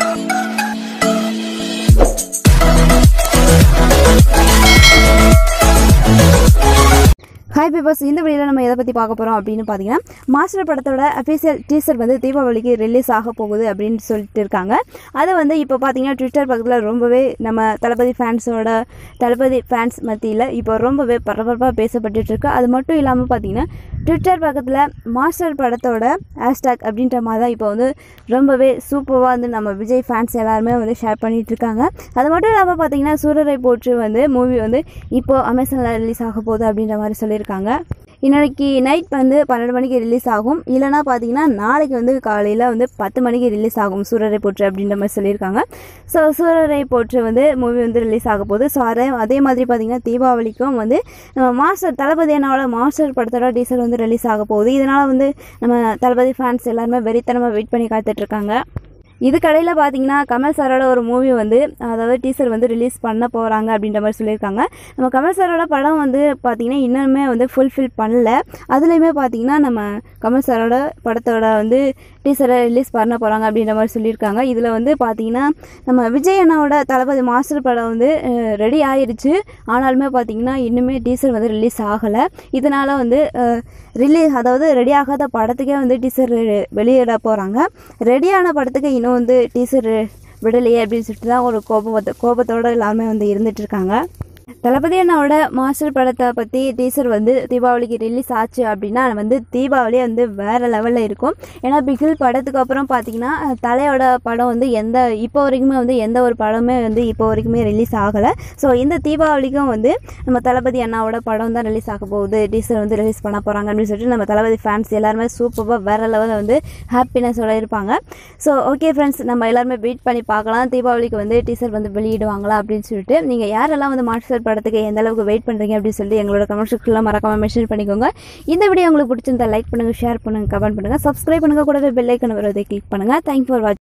hi papers இந்த வீடியோவில் நம்ம எதை பற்றி பார்க்க போகிறோம் அப்படின்னு பார்த்தீங்கன்னா மாஸ்டர் படத்தோட அஃபீஷியல் டீசர் வந்து தீபாவளிக்கு ரிலீஸ் ஆக போகுது அப்படின்னு சொல்லிட்டு இருக்காங்க அதை வந்து இப்போ பார்த்தீங்கன்னா ட்விட்டர் பக்கத்தில் ரொம்பவே நம்ம தளபதி ஃபேன்ஸோட தளபதி ஃபேன்ஸ் மத்தியில் இப்போ ரொம்பவே பரபரப்பாக பேசப்பட்டுட்டு இருக்கு அது மட்டும் இல்லாமல் பார்த்தீங்கன்னா ட்விட்டர் பக்கத்தில் மாஸ்டர் படத்தோட ஹேஷ்டாக் அப்படின்ற மாதிரி தான் இப்போ வந்து ரொம்பவே சூப்பராக வந்து நம்ம விஜய் ஃபேன்ஸ் எல்லாருமே வந்து ஷேர் பண்ணிட்டு இருக்காங்க அது மட்டும் இல்லாமல் பார்த்தீங்கன்னா சூரரை போற்று வந்து மூவி வந்து இப்போ அமேசானில் ரிலீஸ் ஆக போகுது அப்படின்ற மாதிரி சொல்லியிருக்காங்க இன்னைக்கு நைட் வந்து பன்னெண்டு மணிக்கு ரிலீஸ் ஆகும் இல்லைனா பார்த்தீங்கன்னா நாளைக்கு வந்து காலையில் வந்து பத்து மணிக்கு ரிலீஸ் ஆகும் சூரரை போற்று அப்படின்ற மாதிரி சொல்லியிருக்காங்க ஸோ சூரரை போற்று வந்து மூவி வந்து ரிலீஸ் ஆக போகுது ஸோ அதே அதே மாதிரி பார்த்தீங்கன்னா தீபாவளிக்கும் வந்து நம்ம மாஸ்டர் தளபதி அண்ணாவோட மாஸ்டர் படத்தோட டீசர் வந்து ரிலீஸ் ஆக போகுது இதனால் வந்து நம்ம தளபதி ஃபேன்ஸ் எல்லாருமே வெறித்தனமாக வெயிட் பண்ணி காத்துட்ருக்காங்க இதுக்கடையில் பார்த்தீங்கன்னா கமல் சாரோட ஒரு மூவி வந்து அதாவது டீசர் வந்து ரிலீஸ் பண்ண போகிறாங்க அப்படின்ற மாதிரி சொல்லியிருக்காங்க நம்ம கமல் சாரோட படம் வந்து பார்த்தீங்கன்னா இன்னுமே வந்து ஃபுல்ஃபில் பண்ணல அதுலேயுமே பார்த்தீங்கன்னா நம்ம கமல் சாரோட படத்தோட வந்து டீசரை ரிலீஸ் பண்ண போகிறாங்க அப்படின்ற மாதிரி சொல்லியிருக்காங்க இதில் வந்து பார்த்தீங்கன்னா நம்ம விஜய் அண்ணாவோட தளபதி மாஸ்டர் படம் வந்து ரெடி ஆயிருச்சு ஆனாலுமே பார்த்தீங்கன்னா இன்னுமே டீசர் வந்து ரிலீஸ் ஆகலை இதனால் வந்து ரிலீஸ் அதாவது ரெடி ஆகாத படத்துக்கே வந்து டீசர் வெளியிட போகிறாங்க ரெடியான படத்துக்கு இன்னும் வந்து டீசர் விடலையே அப்படின்னு சொல்லிட்டு தான் ஒரு கோபத்தை கோபத்தோடு எல்லாமே வந்து இருந்துட்டு இருக்காங்க தளபதி அண்ணாவோட மாஸ்டர் படத்தை பற்றி டீசர் வந்து தீபாவளிக்கு ரிலீஸ் ஆச்சு அப்படின்னா வந்து தீபாவளி வந்து வேறு லெவலில் இருக்கும் ஏன்னா பிகில் படத்துக்கு அப்புறம் பார்த்தீங்கன்னா தலையோட படம் வந்து எந்த இப்போ வரைக்குமே வந்து எந்த ஒரு படமே வந்து இப்போ வரைக்குமே ரிலீஸ் ஆகலை ஸோ இந்த தீபாவளிக்கும் வந்து நம்ம தளபதி அண்ணாவோட படம் தான் ரிலீஸ் ஆக போகுது டீசர் வந்து ரிலீஸ் பண்ண போகிறாங்க அப்படின்னு சொல்லிட்டு நம்ம தளபதி ஃபேன்ஸ் எல்லாருமே சூப்பராக வேறு லெவலில் வந்து ஹாப்பினஸோட இருப்பாங்க ஸோ ஓகே ஃப்ரெண்ட்ஸ் நம்ம எல்லாருமே வெயிட் பண்ணி பார்க்கலாம் தீபாவளிக்கு வந்து டீசர் வந்து வெளியிடுவாங்களா அப்படின்னு சொல்லிட்டு நீங்கள் யாரெல்லாம் வந்து மாஸ்டர் படத்துக்கு எந்த அளவுக்கு வெயிட் பண்ணுறீங்க அப்படின்னு சொல்லிட்டு எங்களோட கமெண்ட் செக்ஷனில் மறக்காம மென்ஷன் பண்ணிக்கோங்க இந்த வீடியோ உங்களுக்கு பிடிச்சிருந்தா லைக் பண்ணுங்கள் ஷேர் பண்ணுங்கள் கமெண்ட் பண்ணுங்கள் சப்ஸ்கிரைப் பண்ணுங்கள் கூடவே பெல் ஐக்கன் வரதை கிளிக் பண்ணுங்கள் தேங்க் ஃபார் வாட்சிங்